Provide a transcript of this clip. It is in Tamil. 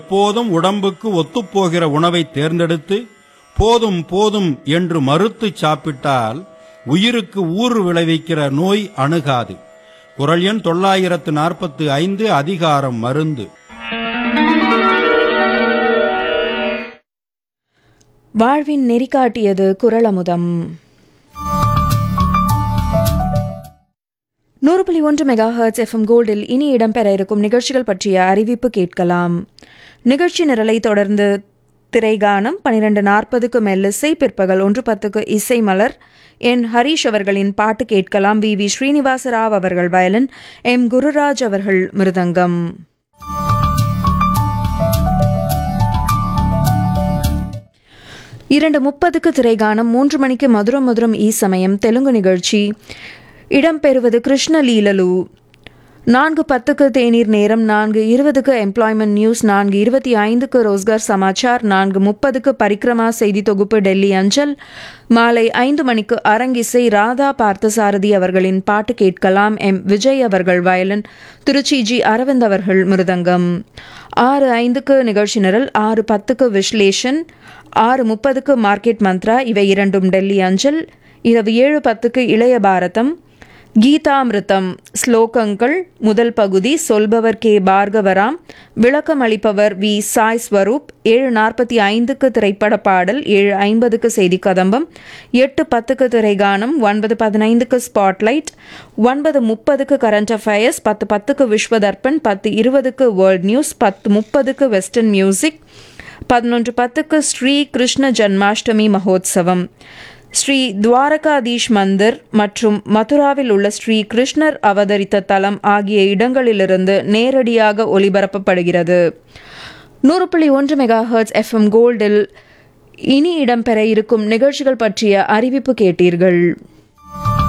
எப்போதும் உடம்புக்கு ஒத்துப்போகிற உணவை தேர்ந்தெடுத்து போதும் போதும் என்று மறுத்து சாப்பிட்டால் உயிருக்கு ஊறு விளைவிக்கிற நோய் அணுகாது குரல் எண் தொள்ளாயிரத்து நாற்பத்து ஐந்து அதிகாரம் மருந்து வாழ்வின் நெறி காட்டியது குரலமுதம் நூறு புள்ளி ஒன்று மெகா ஹர்ட்ஸ் எஃப்எம் கோல்டில் இனி இடம்பெற இருக்கும் நிகழ்ச்சிகள் பற்றிய அறிவிப்பு கேட்கலாம் நிகழ்ச்சி நிரலை தொடர்ந்து திரைகானம் பனிரெண்டு நாற்பதுக்கு மெல்லிசை பிற்பகல் ஒன்று பத்துக்கு இசை மலர் என் ஹரீஷ் அவர்களின் பாட்டு கேட்கலாம் வி வி ஸ்ரீனிவாச ராவ் அவர்கள் வயலின் எம் குருராஜ் அவர்கள் மிருதங்கம் இரண்டு முப்பதுக்கு திரைகானம் மூன்று மணிக்கு மதுரம் மதுரம் ஈ சமயம் தெலுங்கு நிகழ்ச்சி இடம்பெறுவது கிருஷ்ண லீலலு நான்கு பத்துக்கு தேநீர் நேரம் நான்கு இருபதுக்கு எம்ப்ளாய்மெண்ட் நியூஸ் நான்கு இருபத்தி ஐந்துக்கு ரோஸ்கர் சமாச்சார் நான்கு முப்பதுக்கு பரிக்ரமா செய்தி தொகுப்பு டெல்லி அஞ்சல் மாலை ஐந்து மணிக்கு அரங்கிசை ராதா பார்த்தசாரதி அவர்களின் பாட்டு கேட்கலாம் எம் விஜய் அவர்கள் வயலின் திருச்சி ஜி அரவிந்த் அவர்கள் மிருதங்கம் ஆறு ஐந்துக்கு நிகழ்ச்சி நிரல் ஆறு பத்துக்கு விஸ்லேஷன் ஆறு முப்பதுக்கு மார்க்கெட் மந்த்ரா இவை இரண்டும் டெல்லி அஞ்சல் இரவு ஏழு பத்துக்கு இளைய பாரதம் கீதாமிருத்தம் ஸ்லோகங்கள் முதல் பகுதி சொல்பவர் கே பார்கவராம் விளக்கம் அளிப்பவர் வி சாய் ஸ்வரூப் ஏழு நாற்பத்தி ஐந்துக்கு திரைப்பட பாடல் ஏழு ஐம்பதுக்கு செய்தி கதம்பம் எட்டு பத்துக்கு திரைகானம் ஒன்பது பதினைந்துக்கு ஸ்பாட்லைட் ஒன்பது முப்பதுக்கு கரண்ட் அஃபயர்ஸ் பத்து பத்துக்கு விஸ்வதர்ப்பன் பத்து இருபதுக்கு வேர்ல்ட் நியூஸ் பத்து முப்பதுக்கு வெஸ்டர்ன் மியூசிக் பதினொன்று பத்துக்கு ஸ்ரீ கிருஷ்ண ஜன்மாஷ்டமி மகோத்சவம் ஸ்ரீ துவாரகாதீஷ் மந்திர் மற்றும் மதுராவில் உள்ள ஸ்ரீ கிருஷ்ணர் அவதரித்த தலம் ஆகிய இடங்களிலிருந்து நேரடியாக ஒளிபரப்பப்படுகிறது நூறு புள்ளி ஒன்று மெகா ஹர்ட்ஸ் எஃப்எம் கோல்டில் இனி இடம்பெற இருக்கும் நிகழ்ச்சிகள் பற்றிய அறிவிப்பு கேட்டீர்கள்